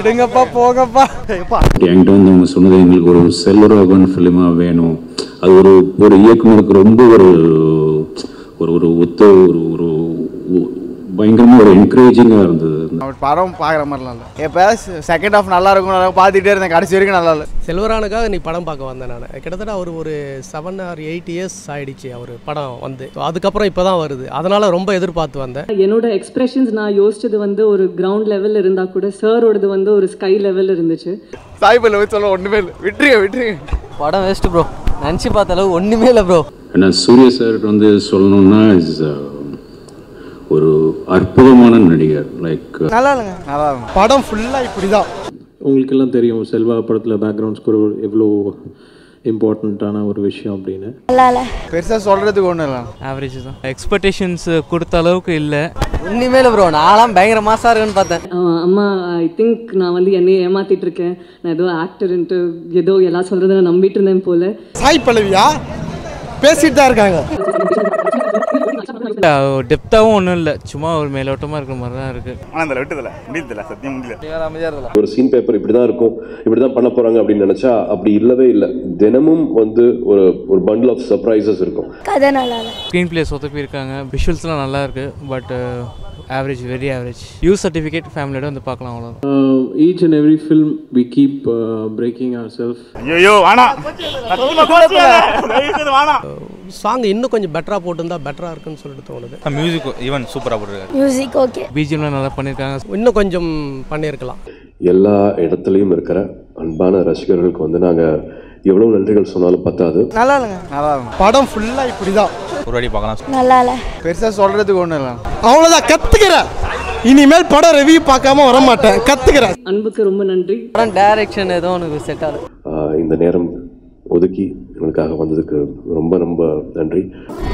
விடுங்கப்பா போங்கப்பா என்கிட்ட வந்து அவங்க சொன்னது எங்களுக்கு ஒரு செல்வரோகன் ஃபிலிமாக வேணும் அது ஒரு ஒரு இயக்குனருக்கு ரொம்ப ஒரு ஒரு ஒரு ஒத்த ஒரு ஒரு ஒ- பயங்கரமா ஒரு என்கரேஜிங்காக இருந்தது அவர் படம் பார்க்குற மாதிரிலாம் இல்லை எப்போ செகண்ட் ஹாஃப் நல்லா இருக்கும் நல்லா பார்த்துட்டே இருந்தேன் கடைசி வரைக்கும் நல்லா இல்லை செல்வரானுக்காக நீ படம் பார்க்க வந்தேன் நான் கிட்டத்தட்ட அவர் ஒரு செவன் ஆர் எயிட் இயர்ஸ் ஆயிடுச்சு அவர் படம் வந்து So, அதுக்கப்புறம் இப்போ தான் வருது அதனால ரொம்ப எதிர்பார்த்து வந்தேன் என்னோட எக்ஸ்பிரஷன்ஸ் நான் யோசிச்சது வந்து ஒரு கிரவுண்ட் லெவல் இருந்தா கூட சாரோடது வந்து ஒரு ஸ்கை லெவல் இருந்துச்சு சாய்பில் வச்சு சொல்ல ஒன்றுமே இல்லை விட்டுருங்க விட்டுருங்க படம் வேஸ்ட் ப்ரோ நினச்சி பார்த்த அளவு ஒன்றுமே இல்லை ப்ரோ ஏன்னா சூர்யா சார் வந்து சொல்லணும்னா is, uh, ஒரு அற்புதமான நடிகர் லைக் நல்லா இல்லைங்க நல்லா இருக்கும் படம் ஃபுல்லாக இப்படி தான் உங்களுக்கெல்லாம் தெரியும் செல்வா படத்தில் பேக்ரவுண்ட் ஸ்கோர் எவ்வளோ இம்பார்ட்டண்ட்டான ஒரு விஷயம் அப்படின்னு பெருசாக சொல்கிறதுக்கு ஒன்றும் இல்லை ஆவரேஜ் தான் எக்ஸ்பெக்டேஷன்ஸ் கொடுத்த அளவுக்கு இல்லை ஒன்றுமே இல்லை ப்ரோ நான்லாம் பயங்கர மாசாக இருக்குன்னு பார்த்தேன் ஆஹ் அம்மா ஐ திங்க் நான் வந்து என்னையே ஏமாத்திட்டு இருக்கேன் நான் ஏதோ ஆக்டர்ன்ட்டு ஏதோ எல்லாம் சொல்றதை நான் நம்பிட்டு இருந்தேன் போல சாய் பல்லவியா பேசிட்டு தான் இருக்காங்க டெப்த்தாகவும் ஒன்றும் இல்லை சும்மா ஒரு மேலோட்டமாக இருக்கிற மாதிரி தான் இருக்குது ஆனால் விட்டதில்ல முடியல சத்தியம் முடியல ஒரு சீன் பேப்பர் இப்படி தான் இருக்கும் இப்படி தான் பண்ண போகிறாங்க அப்படின்னு நினச்சா அப்படி இல்லவே இல்லை தினமும் வந்து ஒரு ஒரு பண்டில் ஆஃப் சர்ப்ரைசஸ் இருக்கும் கதை நல்லா இல்லை ஸ்க்ரீன் பிளே சொதப்பி இருக்காங்க விஷுவல்ஸ்லாம் நல்லா இருக்கு but average very average U's certificate ஃபேமிலியோட வந்து பார்க்கலாம் அவ்வளோ each and every film we keep breaking our self ஐயோ வேணாம் சத்தியமா கோச்சிக்காத. தயவு செய்து வேணாம் சாங் இன்னும் கொஞ்சம் பெட்டராக போட்டிருந்தா பெட்டராக இருக்குன்னு சொல்லிட்டு தோணுது மியூசிக் ஈவன் சூப்பராக போட்டுருக்காரு மியூசிக் ஓகே பிஜிஎம்லாம் நல்லா பண்ணியிருக்காங்க இன்னும் கொஞ்சம் பண்ணியிருக்கலாம் எல்லா இடத்துலையும் இருக்கிற அன்பான ரசிகர்களுக்கு வந்து நாங்கள் எவ்வளோ நன்றிகள் சொன்னாலும் பத்தாது நல்லா இல்லைங்க நல்லா இருக்கும் படம் ஃபுல்லாக இப்படி தான் ஒரு வாட்டி பார்க்கலாம் நல்லா இல்லை பெருசாக சொல்கிறதுக்கு ஒன்றும் இல்லை அவ்வளோதான் கற்றுக்கிறேன் இனிமேல் படம் ரிவ்யூ பார்க்காம வர மாட்டேன் கற்றுக்கிறேன் அன்புக்கு ரொம்ப நன்றி படம் டைரக்ஷன் எதுவும் உனக்கு செட் ஆகுது ஆஹ் இந்த நேரம் ஒதுக்கி எங்களுக்காக வந்ததுக்கு ரொம்ப ரொம்ப நன்றி